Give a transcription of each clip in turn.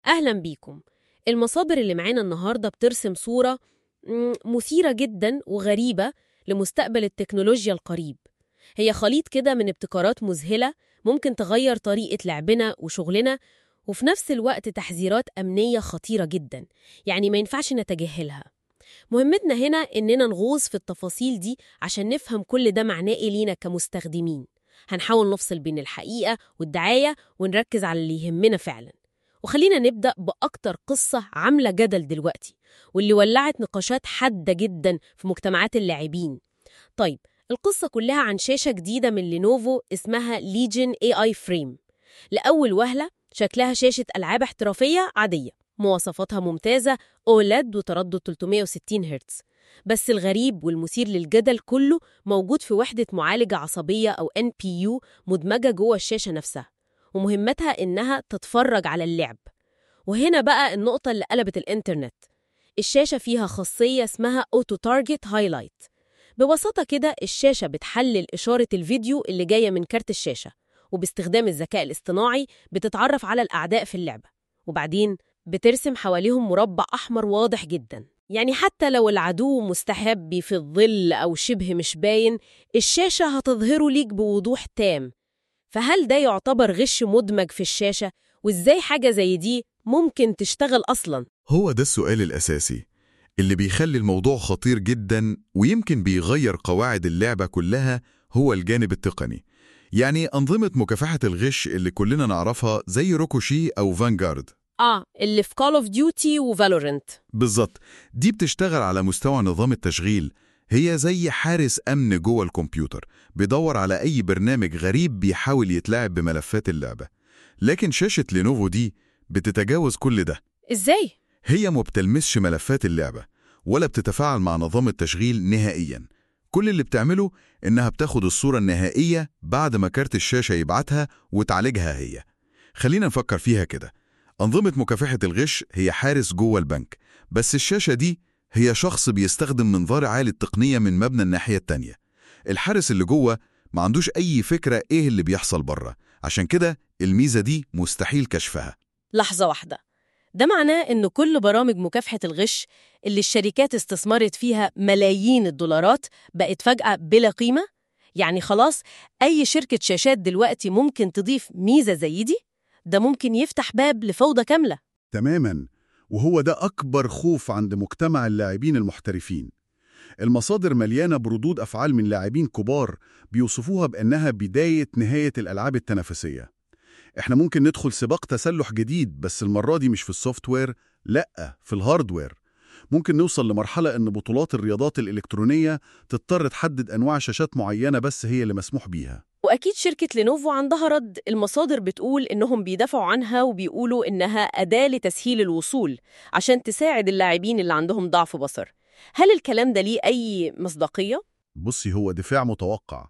أهلا بيكم المصادر اللي معانا النهاردة بترسم صورة مم، مثيرة جدا وغريبة لمستقبل التكنولوجيا القريب هي خليط كده من ابتكارات مذهلة ممكن تغير طريقة لعبنا وشغلنا وفي نفس الوقت تحذيرات أمنية خطيرة جدا يعني ما ينفعش نتجاهلها مهمتنا هنا إننا نغوص في التفاصيل دي عشان نفهم كل ده معناه إيه لينا كمستخدمين هنحاول نفصل بين الحقيقة والدعاية ونركز على اللي يهمنا فعلا وخلينا نبدأ بأكتر قصة عاملة جدل دلوقتي واللي ولعت نقاشات حادة جدا في مجتمعات اللاعبين طيب القصة كلها عن شاشة جديدة من لينوفو اسمها ليجن اي اي فريم لأول وهلة شكلها شاشة ألعاب احترافية عادية مواصفاتها ممتازة أولاد وتردد 360 هرتز بس الغريب والمثير للجدل كله موجود في وحدة معالجة عصبية أو NPU مدمجة جوه الشاشة نفسها ومهمتها إنها تتفرج على اللعب وهنا بقى النقطة اللي قلبت الإنترنت الشاشة فيها خاصية اسمها Auto Target Highlight ببساطة كده الشاشة بتحلل إشارة الفيديو اللي جاية من كارت الشاشة وباستخدام الذكاء الاصطناعي بتتعرف على الأعداء في اللعبة وبعدين بترسم حواليهم مربع أحمر واضح جدا يعني حتى لو العدو مستخبي في الظل أو شبه مش باين الشاشة هتظهره ليك بوضوح تام فهل ده يعتبر غش مدمج في الشاشة؟ وإزاي حاجة زي دي ممكن تشتغل أصلاً؟ هو ده السؤال الأساسي اللي بيخلي الموضوع خطير جدا ويمكن بيغير قواعد اللعبة كلها هو الجانب التقني يعني أنظمة مكافحة الغش اللي كلنا نعرفها زي روكوشي أو فانجارد آه اللي في Call of Duty وفالورنت بالظبط دي بتشتغل على مستوى نظام التشغيل هي زي حارس أمن جوه الكمبيوتر بيدور على أي برنامج غريب بيحاول يتلاعب بملفات اللعبة لكن شاشة لينوفو دي بتتجاوز كل ده إزاي؟ هي ما بتلمسش ملفات اللعبة ولا بتتفاعل مع نظام التشغيل نهائياً كل اللي بتعمله إنها بتاخد الصورة النهائية بعد ما كارت الشاشة يبعتها وتعالجها هي خلينا نفكر فيها كده أنظمة مكافحة الغش هي حارس جوه البنك بس الشاشة دي هي شخص بيستخدم منظار عالي التقنية من مبنى الناحية التانية الحارس اللي جوه ما عندوش أي فكرة إيه اللي بيحصل بره عشان كده الميزة دي مستحيل كشفها لحظة واحدة ده معناه إن كل برامج مكافحة الغش اللي الشركات استثمرت فيها ملايين الدولارات بقت فجأة بلا قيمة؟ يعني خلاص أي شركة شاشات دلوقتي ممكن تضيف ميزة زي دي؟ ده ممكن يفتح باب لفوضى كاملة تماما وهو ده أكبر خوف عند مجتمع اللاعبين المحترفين المصادر مليانة بردود أفعال من لاعبين كبار بيوصفوها بأنها بداية نهاية الألعاب التنافسية إحنا ممكن ندخل سباق تسلح جديد بس المرة دي مش في السوفت وير لأ في الهاردوير ممكن نوصل لمرحلة إن بطولات الرياضات الإلكترونية تضطر تحدد أنواع شاشات معينة بس هي اللي مسموح بيها وأكيد شركة لينوفو عندها رد المصادر بتقول إنهم بيدافعوا عنها وبيقولوا إنها أداة لتسهيل الوصول عشان تساعد اللاعبين اللي عندهم ضعف بصر هل الكلام ده ليه أي مصداقية؟ بصي هو دفاع متوقع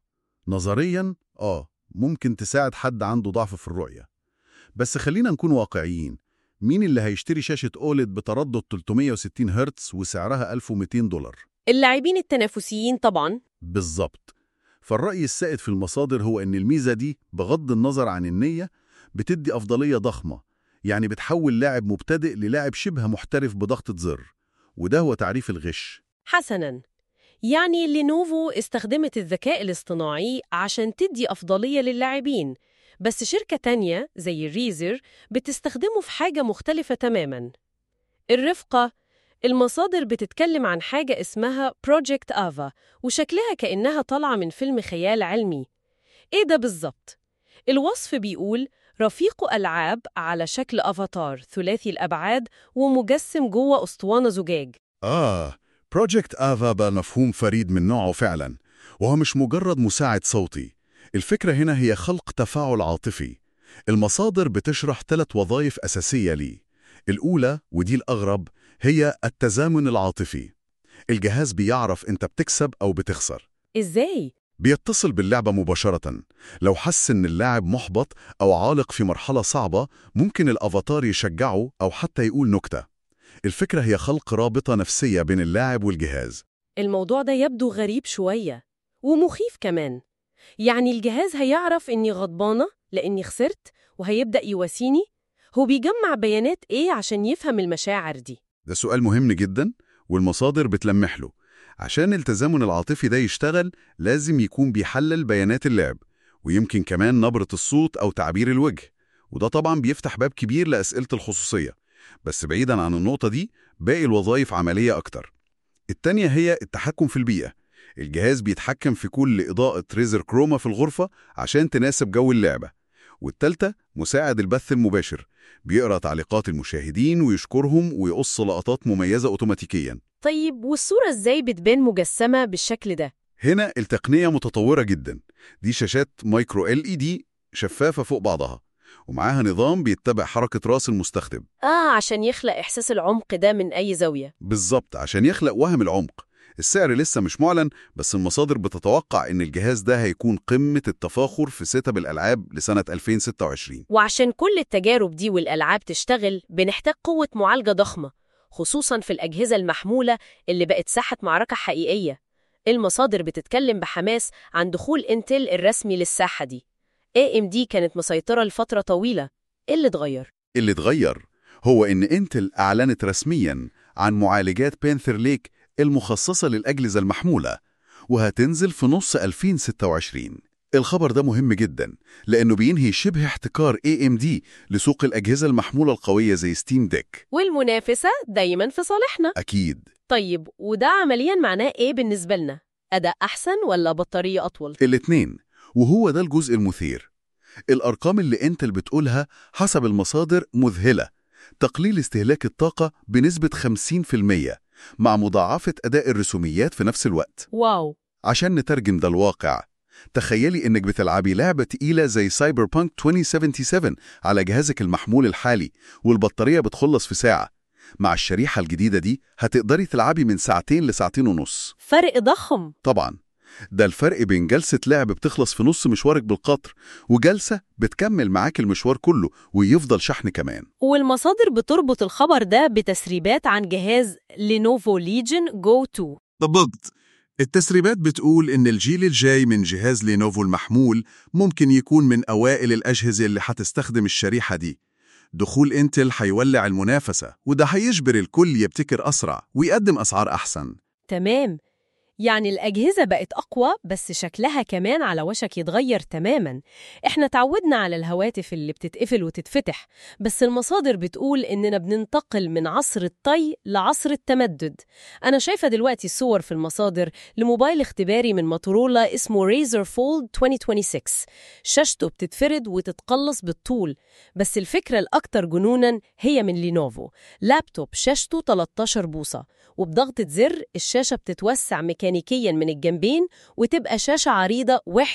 نظريا آه ممكن تساعد حد عنده ضعف في الرؤية بس خلينا نكون واقعيين مين اللي هيشتري شاشة أوليد بتردد 360 هرتز وسعرها 1200 دولار؟ اللاعبين التنافسيين طبعاً بالظبط فالرأي السائد في المصادر هو أن الميزة دي بغض النظر عن النية بتدي أفضلية ضخمة يعني بتحول لاعب مبتدئ للاعب شبه محترف بضغطة زر وده هو تعريف الغش حسناً يعني لينوفو استخدمت الذكاء الاصطناعي عشان تدي أفضلية للاعبين بس شركة تانية زي الريزر بتستخدمه في حاجة مختلفة تماماً الرفقة المصادر بتتكلم عن حاجة اسمها بروجكت آفا وشكلها كأنها طالعة من فيلم خيال علمي إيه ده بالظبط؟ الوصف بيقول رفيق ألعاب على شكل أفاتار ثلاثي الأبعاد ومجسم جوه أسطوانة زجاج آه بروجكت آفا بقى مفهوم فريد من نوعه فعلا وهو مش مجرد مساعد صوتي الفكرة هنا هي خلق تفاعل عاطفي المصادر بتشرح ثلاث وظائف أساسية ليه الأولى ودي الأغرب هي التزامن العاطفي الجهاز بيعرف انت بتكسب أو بتخسر إزاي؟ بيتصل باللعبة مباشرة لو حس إن اللاعب محبط أو عالق في مرحلة صعبة ممكن الأفاتار يشجعه أو حتى يقول نكتة الفكرة هي خلق رابطة نفسية بين اللاعب والجهاز الموضوع ده يبدو غريب شوية ومخيف كمان يعني الجهاز هيعرف إني غضبانة لإني خسرت وهيبدأ يواسيني هو بيجمع بيانات إيه عشان يفهم المشاعر دي؟ ده سؤال مهم جدا والمصادر بتلمح له عشان التزامن العاطفي ده يشتغل لازم يكون بيحلل بيانات اللعب ويمكن كمان نبرة الصوت أو تعبير الوجه وده طبعا بيفتح باب كبير لأسئلة الخصوصية بس بعيدا عن النقطة دي باقي الوظائف عملية أكتر التانية هي التحكم في البيئة الجهاز بيتحكم في كل إضاءة ريزر كروما في الغرفة عشان تناسب جو اللعبة والتالتة مساعد البث المباشر بيقرأ تعليقات المشاهدين ويشكرهم ويقص لقطات مميزة أوتوماتيكيا طيب والصورة إزاي بتبان مجسمة بالشكل ده؟ هنا التقنية متطورة جدا دي شاشات مايكرو ال اي دي شفافة فوق بعضها ومعاها نظام بيتبع حركة راس المستخدم آه عشان يخلق إحساس العمق ده من أي زاوية بالظبط عشان يخلق وهم العمق السعر لسه مش معلن بس المصادر بتتوقع ان الجهاز ده هيكون قمة التفاخر في سيت اب الألعاب لسنة 2026 وعشان كل التجارب دي والألعاب تشتغل بنحتاج قوة معالجة ضخمة خصوصا في الأجهزة المحمولة اللي بقت ساحة معركة حقيقية المصادر بتتكلم بحماس عن دخول انتل الرسمي للساحة دي AMD كانت مسيطرة لفترة طويلة إيه اللي اتغير؟ اللي اتغير هو ان انتل اعلنت رسميا عن معالجات بانثر ليك المخصصة للأجهزة المحمولة وهتنزل في نص 2026 الخبر ده مهم جدا لأنه بينهي شبه احتكار AMD لسوق الأجهزة المحمولة القوية زي ستيم ديك والمنافسة دايما في صالحنا أكيد طيب وده عمليا معناه إيه بالنسبة لنا؟ أداء أحسن ولا بطارية أطول؟ الاتنين وهو ده الجزء المثير الأرقام اللي انتل بتقولها حسب المصادر مذهلة تقليل استهلاك الطاقة بنسبة 50% مع مضاعفة أداء الرسوميات في نفس الوقت واو عشان نترجم ده الواقع تخيلي إنك بتلعبي لعبة تقيلة زي سايبر بانك 2077 على جهازك المحمول الحالي والبطارية بتخلص في ساعة مع الشريحة الجديدة دي هتقدري تلعبي من ساعتين لساعتين ونص فرق ضخم طبعا ده الفرق بين جلسة لعب بتخلص في نص مشوارك بالقطر وجلسة بتكمل معاك المشوار كله ويفضل شحن كمان والمصادر بتربط الخبر ده بتسريبات عن جهاز لينوفو ليجن جو 2 بالضبط التسريبات بتقول إن الجيل الجاي من جهاز لينوفو المحمول ممكن يكون من أوائل الأجهزة اللي هتستخدم الشريحة دي دخول انتل هيولع المنافسة وده هيجبر الكل يبتكر أسرع ويقدم أسعار أحسن تمام يعني الأجهزة بقت أقوى بس شكلها كمان على وشك يتغير تماما إحنا تعودنا على الهواتف اللي بتتقفل وتتفتح بس المصادر بتقول إننا بننتقل من عصر الطي لعصر التمدد أنا شايفة دلوقتي صور في المصادر لموبايل اختباري من موتورولا اسمه ريزر فولد 2026 شاشته بتتفرد وتتقلص بالطول بس الفكرة الأكثر جنوناً هي من لينوفو لابتوب شاشته 13 بوصة وبضغطة زر الشاشة بتتوسع ميكانيكياً من الجنبين وتبقى شاشة عريضة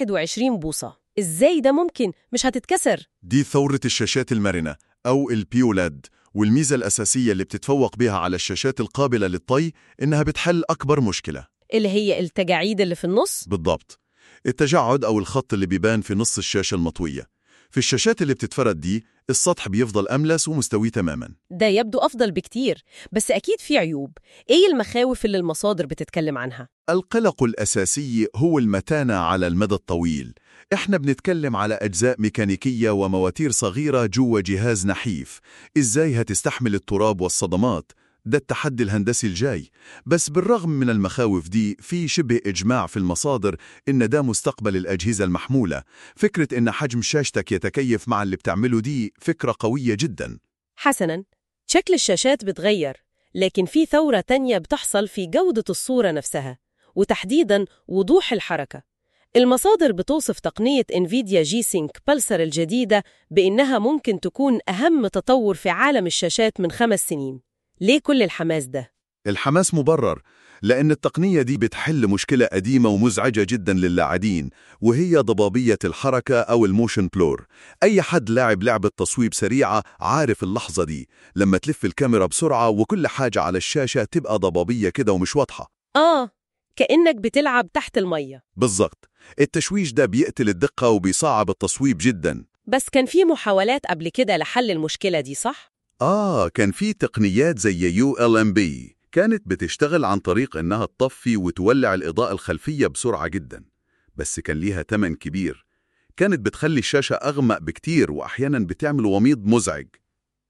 21 بوصة إزاي ده ممكن؟ مش هتتكسر دي ثورة الشاشات المرنة أو البيولاد والميزة الأساسية اللي بتتفوق بها على الشاشات القابلة للطي إنها بتحل أكبر مشكلة اللي هي التجاعيد اللي في النص بالضبط التجعد أو الخط اللي بيبان في نص الشاشة المطوية في الشاشات اللي بتتفرد دي السطح بيفضل أملس ومستوي تماماً ده يبدو أفضل بكتير بس أكيد في عيوب إيه المخاوف اللي المصادر بتتكلم عنها؟ القلق الأساسي هو المتانة على المدى الطويل إحنا بنتكلم على أجزاء ميكانيكية ومواتير صغيرة جوا جهاز نحيف إزاي هتستحمل التراب والصدمات؟ ده التحدي الهندسي الجاي بس بالرغم من المخاوف دي في شبه إجماع في المصادر إن ده مستقبل الأجهزة المحمولة فكرة إن حجم شاشتك يتكيف مع اللي بتعمله دي فكرة قوية جداً حسناً شكل الشاشات بتغير لكن في ثورة تانية بتحصل في جودة الصورة نفسها وتحديداً وضوح الحركة المصادر بتوصف تقنية انفيديا جي سينك بلسر الجديدة بإنها ممكن تكون أهم تطور في عالم الشاشات من خمس سنين ليه كل الحماس ده؟ الحماس مبرر لأن التقنية دي بتحل مشكلة قديمة ومزعجة جدا للاعبين وهي ضبابية الحركة أو الموشن بلور أي حد لاعب لعبة تصويب سريعة عارف اللحظة دي لما تلف الكاميرا بسرعة وكل حاجة على الشاشة تبقى ضبابية كده ومش واضحة آه كأنك بتلعب تحت المية بالظبط التشويش ده بيقتل الدقة وبيصعب التصويب جدا بس كان في محاولات قبل كده لحل المشكلة دي صح؟ آه كان في تقنيات زي يو ال ام بي كانت بتشتغل عن طريق إنها تطفي وتولع الإضاءة الخلفية بسرعة جدا بس كان ليها تمن كبير كانت بتخلي الشاشة أغمق بكتير وأحيانا بتعمل وميض مزعج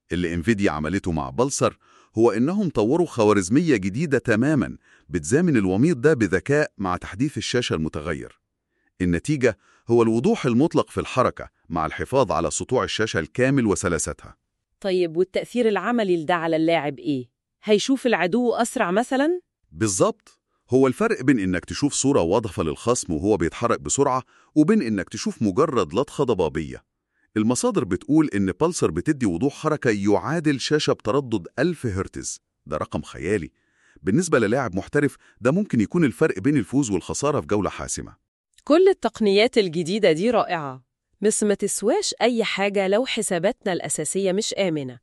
اللي انفيديا عملته مع بلسر هو إنهم طوروا خوارزمية جديدة تماماً بتزامن الوميض ده بذكاء مع تحديث الشاشة المتغير. النتيجة هو الوضوح المطلق في الحركة مع الحفاظ على سطوع الشاشة الكامل وسلاستها. طيب والتأثير العملي لده على اللاعب إيه؟ هيشوف العدو أسرع مثلاً؟ بالظبط هو الفرق بين إنك تشوف صورة واضحة للخصم وهو بيتحرك بسرعة وبين إنك تشوف مجرد لطخة ضبابية. المصادر بتقول إن بلسر بتدي وضوح حركة يعادل شاشة بتردد 1000 هرتز ده رقم خيالي بالنسبة للاعب محترف ده ممكن يكون الفرق بين الفوز والخسارة في جولة حاسمة كل التقنيات الجديدة دي رائعة بس ما تسواش أي حاجة لو حساباتنا الأساسية مش آمنة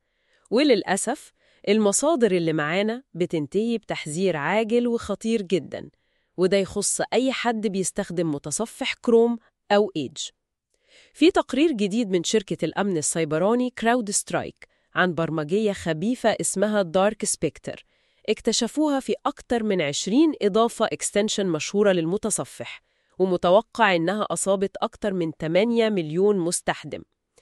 وللأسف المصادر اللي معانا بتنتهي بتحذير عاجل وخطير جدا وده يخص أي حد بيستخدم متصفح كروم أو إيدج في تقرير جديد من شركة الأمن السيبراني كراود سترايك عن برمجية خبيثة اسمها دارك سبيكتر اكتشفوها في أكتر من 20 إضافة اكستنشن مشهورة للمتصفح ومتوقع إنها أصابت أكتر من 8 مليون مستخدم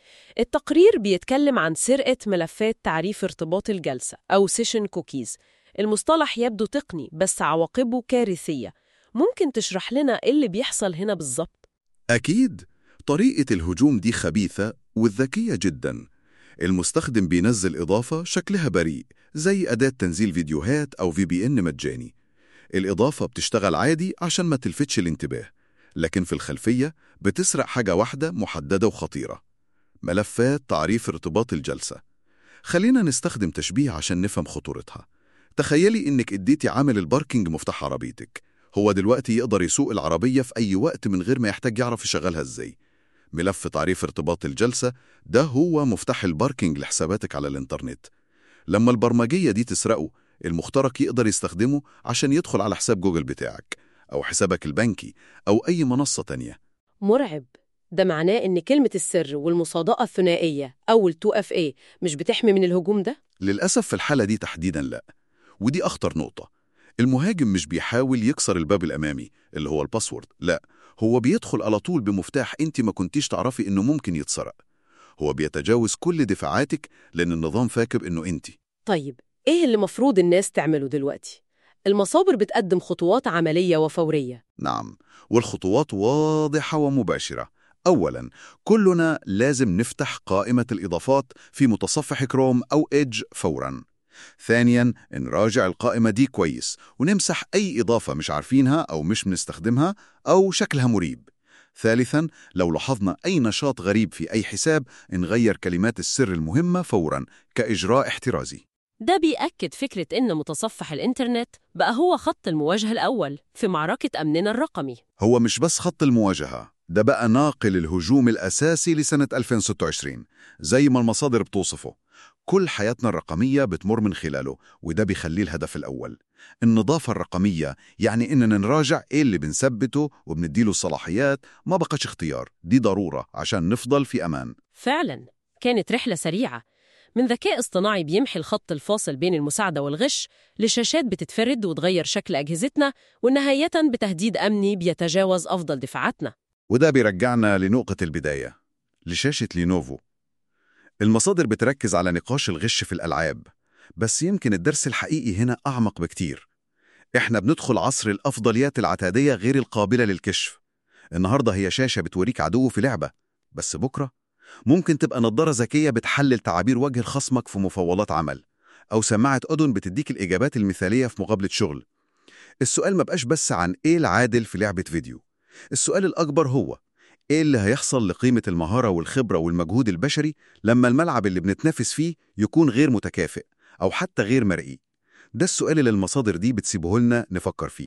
التقرير بيتكلم عن سرقة ملفات تعريف ارتباط الجلسة أو سيشن كوكيز المصطلح يبدو تقني بس عواقبه كارثية ممكن تشرح لنا إيه اللي بيحصل هنا بالظبط؟ أكيد طريقة الهجوم دي خبيثة والذكية جدا المستخدم بينزل إضافة شكلها بريء زي أداة تنزيل فيديوهات أو في بي إن مجاني الإضافة بتشتغل عادي عشان ما تلفتش الانتباه لكن في الخلفية بتسرق حاجة واحدة محددة وخطيرة ملفات تعريف ارتباط الجلسة خلينا نستخدم تشبيه عشان نفهم خطورتها تخيلي إنك اديتي عامل الباركينج مفتاح عربيتك هو دلوقتي يقدر يسوق العربية في أي وقت من غير ما يحتاج يعرف يشغلها إزاي ملف تعريف ارتباط الجلسة ده هو مفتاح الباركينج لحساباتك على الإنترنت لما البرمجية دي تسرقه المخترق يقدر يستخدمه عشان يدخل على حساب جوجل بتاعك أو حسابك البنكي أو أي منصة تانية مرعب ده معناه إن كلمة السر والمصادقة الثنائية أو ال 2FA مش بتحمي من الهجوم ده؟ للأسف في الحالة دي تحديداً لا ودي أخطر نقطة المهاجم مش بيحاول يكسر الباب الأمامي اللي هو الباسورد لا هو بيدخل على طول بمفتاح انت ما كنتيش تعرفي انه ممكن يتسرق هو بيتجاوز كل دفاعاتك لأن النظام فاكر انه انت طيب إيه اللي مفروض الناس تعمله دلوقتي؟ المصادر بتقدم خطوات عملية وفورية نعم والخطوات واضحة ومباشرة أولاً كلنا لازم نفتح قائمة الإضافات في متصفح كروم أو إيدج فوراً ثانياً نراجع القائمة دي كويس ونمسح أي إضافة مش عارفينها أو مش بنستخدمها أو شكلها مريب ثالثاً لو لاحظنا أي نشاط غريب في أي حساب نغير كلمات السر المهمة فوراً كإجراء احترازي ده بيأكد فكرة إن متصفح الإنترنت بقى هو خط المواجهة الأول في معركة أمننا الرقمي هو مش بس خط المواجهة ده بقى ناقل الهجوم الأساسي لسنة 2026 زي ما المصادر بتوصفه كل حياتنا الرقمية بتمر من خلاله وده بيخليه الهدف الأول النظافة الرقمية يعني إننا نراجع إيه اللي بنثبته وبنديله الصلاحيات ما بقاش اختيار دي ضرورة عشان نفضل في أمان فعلا كانت رحلة سريعة من ذكاء اصطناعي بيمحي الخط الفاصل بين المساعدة والغش لشاشات بتتفرد وتغير شكل أجهزتنا ونهاية بتهديد أمني بيتجاوز أفضل دفاعاتنا وده بيرجعنا لنقطة البداية لشاشة لينوفو المصادر بتركز على نقاش الغش في الألعاب بس يمكن الدرس الحقيقي هنا أعمق بكتير إحنا بندخل عصر الأفضليات العتادية غير القابلة للكشف النهاردة هي شاشة بتوريك عدو في لعبة بس بكرة ممكن تبقى نظارة ذكية بتحلل تعابير وجه خصمك في مفاوضات عمل أو سماعة أذن بتديك الإجابات المثالية في مقابلة شغل السؤال ما بقاش بس عن إيه العادل في لعبة فيديو السؤال الأكبر هو إيه اللي هيحصل لقيمة المهارة والخبرة والمجهود البشري لما الملعب اللي بنتنافس فيه يكون غير متكافئ أو حتى غير مرئي ده السؤال اللي المصادر دي بتسيبه لنا نفكر فيه